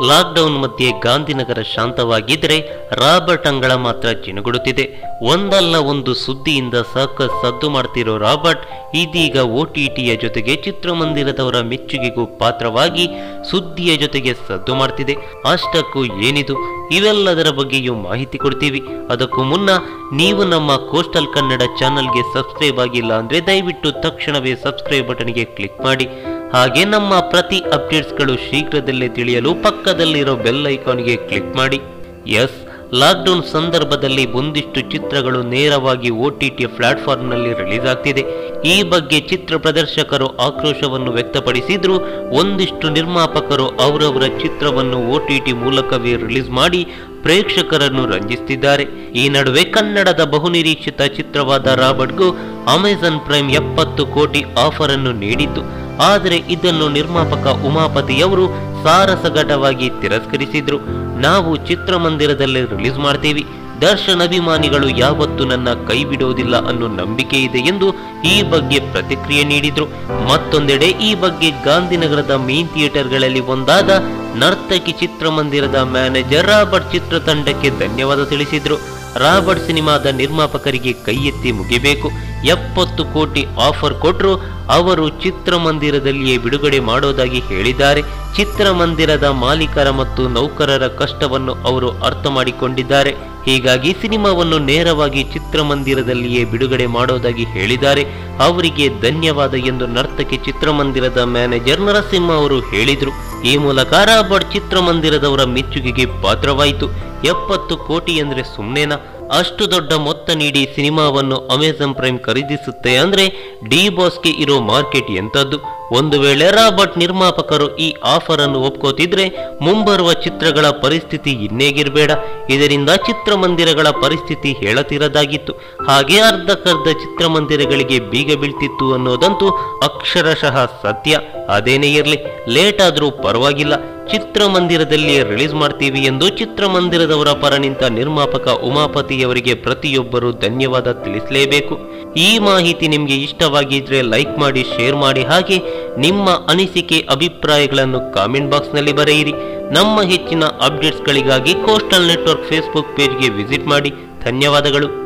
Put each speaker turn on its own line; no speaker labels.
lockdown ಮಧ್ಯೆ Gandhinagar ಶಾಂತವಾಗಿದ್ರೆ Robert ಅಂಗಳ ಮಾತ್ರ ಜಿನುಗುಡುತ್ತಿದೆ ಒಂದಲ್ಲ ಒಂದು ಸುದ್ದಿಯಿಂದ ಸಾಕಷ್ಟು ಸದ್ದು ಮಾಡ್ತಿರೋ ರಾಬರ್ಟ್ ಇದೀಗ ಒಟಿಟಿಯ ಜೊತೆಗೆ ಚಿತ್ರಮಂದಿರದವರ ಮೆಚ್ಚುಗೆಗೂ ಪಾತ್ರವಾಗಿ ಸುದ್ದಿಯ ಜೊತೆಗೆ ಸದ್ದು ಮಾಡ್ತಿದೆ ಅಷ್ಟಕ್ಕೂ ಏನಿದು ಇವೆಲ್ಲದರ ಬಗ್ಗೆಯೂ ಮಾಹಿತಿ ಕೊಡ್ತೀವಿ ಅದಕ್ಕೂ ಮುನ್ನ ನೀವು ನಮ್ಮ ಕೋಸ್ಟಲ್ ಕನ್ನಡ ಚಾನಲ್ಗೆ ಸಬ್ಸ್ಕ್ರೈಬ್ ಆಗಿಲ್ಲ ಅಂದ್ರೆ ದಯವಿಟ್ಟು ತಕ್ಷಣವೇ ಸಬ್ಸ್ಕ್ರೈಬ್ ಬಟನ್ಗೆ ಕ್ಲಿಕ್ ಮಾಡಿ ಹಾಗೆ ನಮ್ಮ ಪ್ರತಿ ಅಪ್ಡೇಟ್ಸ್ಗಳು ಶೀಘ್ರದಲ್ಲೇ ತಿಳಿಯಲು ಪಕ್ಕದಲ್ಲಿರೋ ಬೆಲ್ ಐಕಾನ್ಗೆ ಕ್ಲಿಕ್ ಮಾಡಿ ಎಸ್ ಲಾಕ್ಡೌನ್ ಸಂದರ್ಭದಲ್ಲಿ ಒಂದಿಷ್ಟು ಚಿತ್ರಗಳು ನೇರವಾಗಿ ಒಟಿಟಿ ಪ್ಲಾಟ್ಫಾರ್ಮ್ನಲ್ಲಿ ರಿಲೀಸ್ ಆಗ್ತಿದೆ ಈ ಬಗ್ಗೆ ಚಿತ್ರ ಪ್ರದರ್ಶಕರು ಆಕ್ರೋಶವನ್ನು ವ್ಯಕ್ತಪಡಿಸಿದ್ರು ಒಂದಿಷ್ಟು ನಿರ್ಮಾಪಕರು ಅವರವರ ಚಿತ್ರವನ್ನು ಒಟಿಟಿ ಮೂಲಕವೇ ರಿಲೀಸ್ ಮಾಡಿ ಪ್ರೇಕ್ಷಕರನ್ನು ರಂಜಿಸುತ್ತಿದ್ದಾರೆ ಈ ನಡುವೆ ಕನ್ನಡದ ಬಹುನಿರೀಕ್ಷಿತ ಚಿತ್ರವಾದ ರಾಬರ್ಟ್ಗೂ ಅಮೆಜಾನ್ ಪ್ರೈಮ್ ಎಪ್ಪತ್ತು ಕೋಟಿ ಆಫರ್ ಅನ್ನು ನೀಡಿತ್ತು ಆದರೆ ಇದನ್ನು ನಿರ್ಮಾಪಕ ಉಮಾಪತಿಯವರು ಸಾರಸಗಟವಾಗಿ ತಿರಸ್ಕರಿಸಿದ್ರು ನಾವು ಚಿತ್ರಮಂದಿರದಲ್ಲಿ ರಿಲೀಸ್ ಮಾಡ್ತೀವಿ ದರ್ಶನ್ ಅಭಿಮಾನಿಗಳು ಯಾವತ್ತೂ ನನ್ನ ಕೈ ಬಿಡೋದಿಲ್ಲ ಅನ್ನೋ ನಂಬಿಕೆ ಇದೆ ಎಂದು ಈ ಬಗ್ಗೆ ಪ್ರತಿಕ್ರಿಯೆ ನೀಡಿದ್ರು ಮತ್ತೊಂದೆಡೆ ಈ ಬಗ್ಗೆ ಗಾಂಧಿನಗರದ ಮೇನ್ ಥಿಯೇಟರ್ಗಳಲ್ಲಿ ಒಂದಾದ ನರ್ತಕಿ ಚಿತ್ರಮಂದಿರದ ಮ್ಯಾನೇಜರ್ ರಾಬರ್ಟ್ ಚಿತ್ರತಂಡಕ್ಕೆ ಧನ್ಯವಾದ ತಿಳಿಸಿದ್ರು ರಾಬರ್ಟ್ ಸಿನಿಮಾದ ನಿರ್ಮಾಪಕರಿಗೆ ಕೈ ಎತ್ತಿ ಮುಗಿಬೇಕು ಎಪ್ಪತ್ತು ಕೋಟಿ ಆಫರ್ ಕೊಟ್ಟರು ಅವರು ಚಿತ್ರಮಂದಿರದಲ್ಲಿಯೇ ಬಿಡುಗಡೆ ಮಾಡೋದಾಗಿ ಹೇಳಿದ್ದಾರೆ ಚಿತ್ರಮಂದಿರದ ಮಾಲೀಕರ ಮತ್ತು ನೌಕರರ ಕಷ್ಟವನ್ನು ಅವರು ಅರ್ಥ ಮಾಡಿಕೊಂಡಿದ್ದಾರೆ ಹೀಗಾಗಿ ಸಿನಿಮಾವನ್ನು ನೇರವಾಗಿ ಚಿತ್ರಮಂದಿರದಲ್ಲಿಯೇ ಬಿಡುಗಡೆ ಮಾಡೋದಾಗಿ ಹೇಳಿದ್ದಾರೆ ಅವರಿಗೆ ಧನ್ಯವಾದ ಎಂದು ನರ್ತಕಿ ಚಿತ್ರಮಂದಿರದ ಮ್ಯಾನೇಜರ್ ನರಸಿಂಹ ಅವರು ಹೇಳಿದರು ಈ ಮೂಲಕ ರಾಬರ್ಟ್ ಚಿತ್ರಮಂದಿರದವರ ಮೆಚ್ಚುಗೆಗೆ ಪಾತ್ರವಾಯಿತು ಎಪ್ಪತ್ತು ಕೋಟಿ ಅಂದ್ರೆ ಸುಮ್ಮನೆನಾ ಅಷ್ಟು ದೊಡ್ಡ ಮೊತ್ತ ನೀಡಿ ಸಿನಿಮಾವನ್ನು ಅಮೆಜಾನ್ ಪ್ರೈಮ್ ಖರೀದಿಸುತ್ತೆ ಅಂದ್ರೆ ಡಿ ಬಾಸ್ಗೆ ಇರೋ ಮಾರ್ಕೆಟ್ ಎಂತದ್ದು ಒಂದು ವೇಳೆ ರಾಬರ್ಟ್ ನಿರ್ಮಾಪಕರು ಈ ಆಫರ್ ಅನ್ನು ಒಪ್ಕೋತಿದ್ರೆ ಮುಂಬರುವ ಚಿತ್ರಗಳ ಪರಿಸ್ಥಿತಿ ಇನ್ನೇಗಿರ್ಬೇಡ ಇದರಿಂದ ಚಿತ್ರಮಂದಿರಗಳ ಪರಿಸ್ಥಿತಿ ಹೇಳತಿರದಾಗಿತ್ತು ಹಾಗೆ ಅರ್ಧಕ್ಕರ್ಧ ಚಿತ್ರಮಂದಿರಗಳಿಗೆ ಬೀಗ ಬೀಳ್ತಿತ್ತು ಅನ್ನೋದಂತೂ ಅಕ್ಷರಶಃ ಸತ್ಯ ಅದೇನೇ ಇರಲಿ ಲೇಟ್ ಆದ್ರೂ ಪರವಾಗಿಲ್ಲ ಚಿತ್ರಮಂದಿರದಲ್ಲಿಯೇ ರಿಲೀಸ್ ಮಾಡ್ತೀವಿ ಎಂದು ಚಿತ್ರಮಂದಿರದವರ ಪರ ನಿಂತ ನಿರ್ಮಾಪಕ ಉಮಾಪತಿಯವರಿಗೆ ಪ್ರತಿಯೊಬ್ಬರು ಧನ್ಯವಾದ ತಿಳಿಸಲೇಬೇಕು ಈ ಮಾಹಿತಿ ನಿಮಗೆ ಇಷ್ಟವಾಗಿದ್ರೆ ಲೈಕ್ ಮಾಡಿ ಶೇರ್ ಮಾಡಿ ಹಾಗೆ ನಿಮ್ಮ ಅನಿಸಿಕೆ ಅಭಿಪ್ರಾಯಗಳನ್ನು ಕಾಮೆಂಟ್ ಬಾಕ್ಸ್ನಲ್ಲಿ ಬರೆಯಿರಿ ನಮ್ಮ ಹೆಚ್ಚಿನ ಅಪ್ಡೇಟ್ಸ್ಗಳಿಗಾಗಿ ಕೋಸ್ಟಲ್ ನೆಟ್ವರ್ಕ್ ಫೇಸ್ಬುಕ್ ಪೇಜ್ಗೆ ವಿಸಿಟ್ ಮಾಡಿ ಧನ್ಯವಾದಗಳು